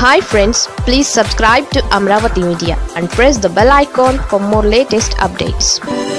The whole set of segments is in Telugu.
hi friends please subscribe to Amaravati media and press the bell icon for more latest updates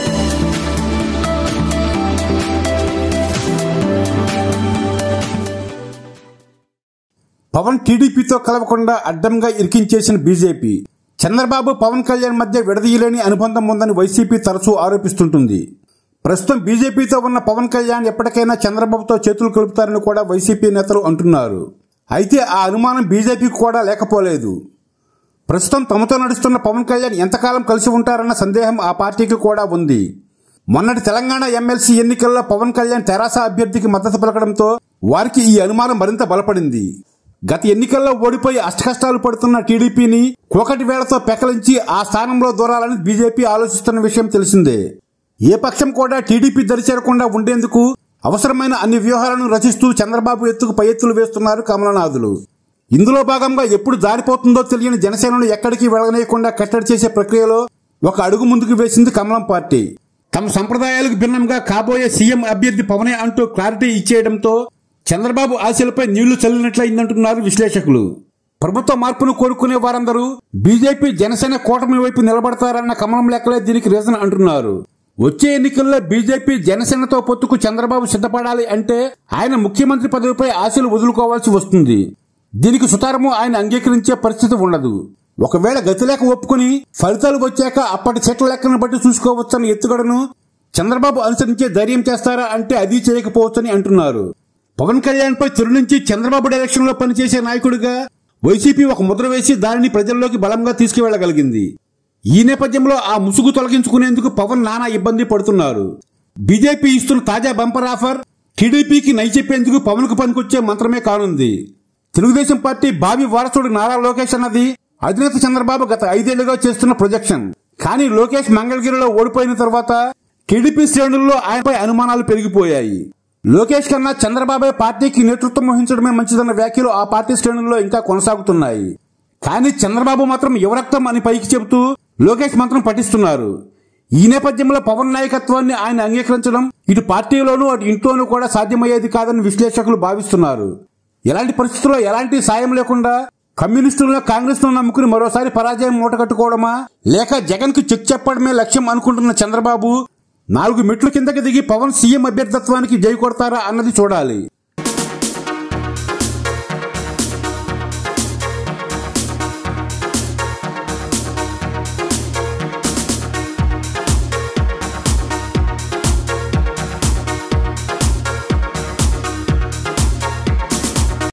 Pawan టీడీపీతో కలవకుండా అడ్డంగా ఇరికించేసిన బీజేపీ చంద్రబాబు పవన్ కళ్యాణ్ మధ్య విడదీయలేని అనుబంధం ఉందని వైసీపీ తరచూ ఆరోపిస్తుంటుంది ప్రస్తుతం బీజేపీతో ఉన్న పవన్ కళ్యాణ్ ఎప్పటికైనా చంద్రబాబుతో చేతులు కలుపుతారని కూడా వైసీపీ నేతలు అంటున్నారు అయితే ఆ అనుమానం బీజేపీకి కూడా లేకపోలేదు ప్రస్తుతం తమతో నడుస్తున్న పవన్ కళ్యాణ్ ఎంతకాలం కలిసి ఉంటారన్న సందేహం ఆ పార్టీకి కూడా ఉంది మొన్నటి తెలంగాణ ఎమ్మెల్సీ ఎన్నికల్లో పవన్ కళ్యాణ్ తెరాస అభ్యర్థికి మద్దతు పలకడంతో వారికి ఈ అనుమానం మరింత బలపడింది గత ఎన్నికల్లో ఓడిపోయి అష్టకష్టాలు పడుతున్న టీడీపీని కోకటి వేళతో పెకలించి ఆ స్థానంలో దూరాలని బీజేపీ ఆలోచిస్తున్న విషయం తెలిసిందే ఏ పక్షం కూడా టీడీపీ దరిచేరకుండా ఉండేందుకు అవసరమైన అన్ని వ్యూహాలను రచిస్తూ చంద్రబాబు ఎత్తుకు పై ఎత్తులు వేస్తున్నారు కమలనాథులు ఇందులో భాగంగా ఎప్పుడు జారిపోతుందో తెలియని జనసేనను ఎక్కడికి వెళ్ళనీయకుండా కట్టడి చేసే ప్రక్రియలో ఒక అడుగు ముందుకు వేసింది కమలం పార్టీ తమ సంప్రదాయాలకు భిన్నంగా కాబోయే సీఎం అభ్యర్థి పవనే అంటూ క్లారిటీ ఇచ్చేయడంతో చంద్రబాబు ఆశలపై నీళ్లు చల్లినట్లయిందంటున్నారు విశ్లేషకులు ప్రభుత్వ మార్పును కోరుకునే వారందరూ బీజేపీ జనసేన కూటమి వైపు నిలబడతారన్న కమలం లెక్కలే దీనికి రీజన్ అంటున్నారు వచ్చే ఎన్నికల్లో బీజేపీ జనసేనతో పొత్తుకు చంద్రబాబు సిద్ధపడాలి అంటే ఆయన ముఖ్యమంత్రి పదవిపై ఆశలు వదులుకోవాల్సి వస్తుంది దీనికి సుతారము ఆయన అంగీకరించే పరిస్థితి ఉండదు ఒకవేళ గతిలేక ఒప్పుకుని ఫలితాలు వచ్చాక అప్పటి చెట్ల లెక్కను బట్టి చూసుకోవచ్చన్న ఎత్తుగడను చంద్రబాబు అనుసరించే ధైర్యం చేస్తారా అంటే అది చేయకపోవచ్చని అంటున్నారు పవన్ కళ్యాణ్ పై తొలి నుంచి చంద్రబాబు డైరెక్షన్ లో పనిచేసే నాయకుడిగా వైసీపీ ఒక ముద్ర వేసి దానిని ప్రజల్లోకి బలంగా తీసుకువెళ్లగలిగింది ఈ నేపథ్యంలో ఆ ముసుగు తొలగించుకునేందుకు పవన్ నానా ఇబ్బంది పడుతున్నారు బీజేపీ ఇస్తున్న తాజా బంపర్ ఆఫర్ టీడీపీకి నై చెప్పేందుకు పవన్ కు పనికొచ్చే మంత్రమే కానుంది తెలుగుదేశం పార్టీ భావి వారసుడు నారా లోకేష్ అన్నది అధినేత చంద్రబాబు గత ఐదేళ్లుగా చేస్తున్న ప్రొజెక్షన్ కానీ లోకేష్ మంగళగిరిలో ఓడిపోయిన తర్వాత టీడీపీ శ్రేణుల్లో ఆయనపై అనుమానాలు పెరిగిపోయాయి లోకేష్ కన్నా చంద్రబాబే పార్టీకి నేతృత్వం వహించడమే మంచిదన్న వ్యాఖ్యలు ఆ పార్టీ శ్రేణుల్లో ఇంకా కొనసాగుతున్నాయి కానీ చంద్రబాబు మాత్రం యువరక్తం అని పైకి చెబుతూ లోకేష్ మంత్రం పఠిస్తున్నారు ఈ నేపథ్యంలో పవన్ నాయకత్వాన్ని ఆయన అంగీకరించడం ఇటు పార్టీలోనూ అటు ఇంట్లోనూ కూడా సాధ్యమయ్యేది కాదని విశ్లేషకులు భావిస్తున్నారు ఎలాంటి పరిస్థితుల్లో ఎలాంటి సాయం లేకుండా కమ్యూనిస్టులను కాంగ్రెస్ ను నమ్ముకుని మరోసారి పరాజయం మూటగట్టుకోవడమా లేక జగన్ కు చెక్ చెప్పడమే లక్ష్యం అనుకుంటున్న చంద్రబాబు నాలుగు మెట్లు కిందకి దిగి పవన్ సీఎం అభ్యర్థత్వానికి జై కొడతారా అన్నది చూడాలి